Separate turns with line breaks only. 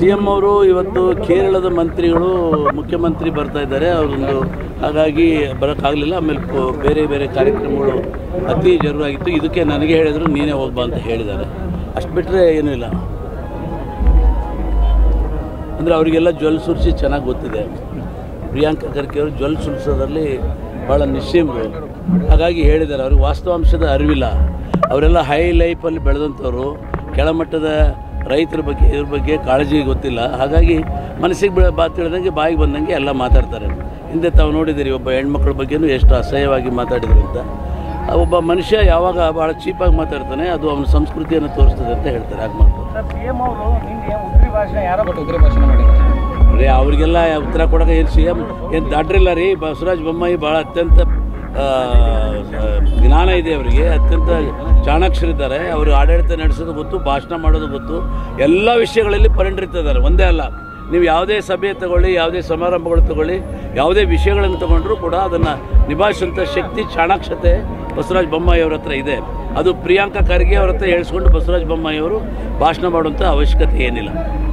C M ಅವರು ಇವತ್ತು ಕೇರಳದ ಮಂತ್ರಿಗಳು ಮುಖ್ಯಮಂತ್ರಿ ಬರ್ತಾ ಇದ್ದಾರೆ ಅವರೊಂದು ಹಾಗಾಗಿ ಬರೋಕ್ಕಾಗಲಿಲ್ಲ ಆಮೇಲೆ ಪೊ- ಬೇರೆ ಬೇರೆ ಕಾರ್ಯಕ್ರಮಗಳು ಅತಿ ಜರುರಾಗಿತ್ತು ಇದಕ್ಕೆ ನನಗೆ ಹೇಳಿದ್ರು ನೀನೇ ಹೋಗ್ಬಾ ಅಂತ ಹೇಳಿದ್ದಾರೆ ಅಷ್ಟು ಬಿಟ್ಟರೆ ಏನೂ ಇಲ್ಲ ಅಂದರೆ ಅವರಿಗೆಲ್ಲ ಜ್ವಲ್ ಸುರಿಸಿ ಚೆನ್ನಾಗಿ ಗೊತ್ತಿದೆ ಪ್ರಿಯಾಂಕಾ ಖರ್ಗೆ ಅವರು ಜ್ವಲ್ ಸುರಿಸೋದ್ರಲ್ಲಿ ಭಾಳ ನಿಶ್ಚಿಮರು ಹಾಗಾಗಿ ಹೇಳಿದ್ದಾರೆ ಅವ್ರಿಗೆ ವಾಸ್ತವಾಂಶದ ಅರಿವಿಲ್ಲ ಅವರೆಲ್ಲ ಹೈ ಲೈಫಲ್ಲಿ ಬೆಳೆದಂಥವ್ರು ಕೆಳಮಟ್ಟದ ರೈತರ ಬಗ್ಗೆ ಇದ್ರ ಬಗ್ಗೆ ಕಾಳಜಿ ಗೊತ್ತಿಲ್ಲ ಹಾಗಾಗಿ ಮನಸ್ಸಿಗೆ ಬೀಳ ಬಾ ತಿಳಿದಂಗೆ ಬಾಯಿಗೆ ಬಂದಂಗೆ ಎಲ್ಲ ಮಾತಾಡ್ತಾರೆ ಹಿಂದೆ ತಾವು ನೋಡಿದ್ದೀರಿ ಒಬ್ಬ ಹೆಣ್ಮಕ್ಳ ಬಗ್ಗೆನೂ ಎಷ್ಟು ಅಸಹ್ಯವಾಗಿ ಮಾತಾಡಿದ್ರು ಅಂತ ಆ ಒಬ್ಬ ಮನುಷ್ಯ ಯಾವಾಗ ಭಾಳ ಚೀಪಾಗಿ ಮಾತಾಡ್ತಾನೆ ಅದು ಅವನ ಸಂಸ್ಕೃತಿಯನ್ನು ತೋರಿಸ್ತದೆ ಅಂತ ಹೇಳ್ತಾರೆ ಹಾಗೆ ಮಾಡ್ತಾರೆ
ಪಿ ಎಂ ಅವರು ನಿನ್ನೆ ಉದ್ರಿ ಭಾಷಣ ಯಾರೋ ಬಟ್ ಉದ್ರಿ ಭಾಷಣ ಮಾಡಿದ್ದಾರೆ
ರೀ ಅವರಿಗೆಲ್ಲ ಉತ್ತರ ಕೊಡೋಕೆ ಏನು ಸಿ ಎಮ್ ಏನು ದಾಟ್ರಿಲ್ಲ ರೀ ಬಸವರಾಜ ಬೊಮ್ಮಾಯಿ ಭಾಳ ಅತ್ಯಂತ ಆ, ಜ್ಞಾನ ಇದೆ ಅವರಿಗೆ ಅತ್ಯಂತ ಚಾಣಾಕ್ಷರಿದ್ದಾರೆ ಅವರು ಆಡಳಿತ ನಡೆಸೋದು ಗೊತ್ತು ಭಾಷಣ ಮಾಡೋದು ಗೊತ್ತು ಎಲ್ಲ ವಿಷಯಗಳಲ್ಲಿ ಪರಿಣಿತಿದ್ದಾರೆ ಒಂದೇ ಅಲ್ಲ ನೀವು ಯಾವುದೇ ಸಭೆ ತಗೊಳ್ಳಿ ಯಾವುದೇ ಸಮಾರಂಭಗಳು ತಗೊಳ್ಳಿ ಯಾವುದೇ ವಿಷಯಗಳನ್ನು ತಗೊಂಡ್ರೂ ಕೂಡ ಅದನ್ನು ನಿಭಾಯಿಸುವಂಥ ಶಕ್ತಿ ಚಾಣಾಕ್ಷತೆ ಬಸವರಾಜ ಬೊಮ್ಮಾಯಿ ಅವ್ರ ಹತ್ರ ಇದೆ ಅದು ಪ್ರಿಯಾಂಕಾ ಖರ್ಗೆ ಅವ್ರ ಹತ್ರ ಹೇಳಿಸ್ಕೊಂಡು ಬಸವರಾಜ ಬೊಮ್ಮಾಯಿ ಅವರು ಭಾಷಣ ಮಾಡುವಂಥ ಅವಶ್ಯಕತೆ ಏನಿಲ್ಲ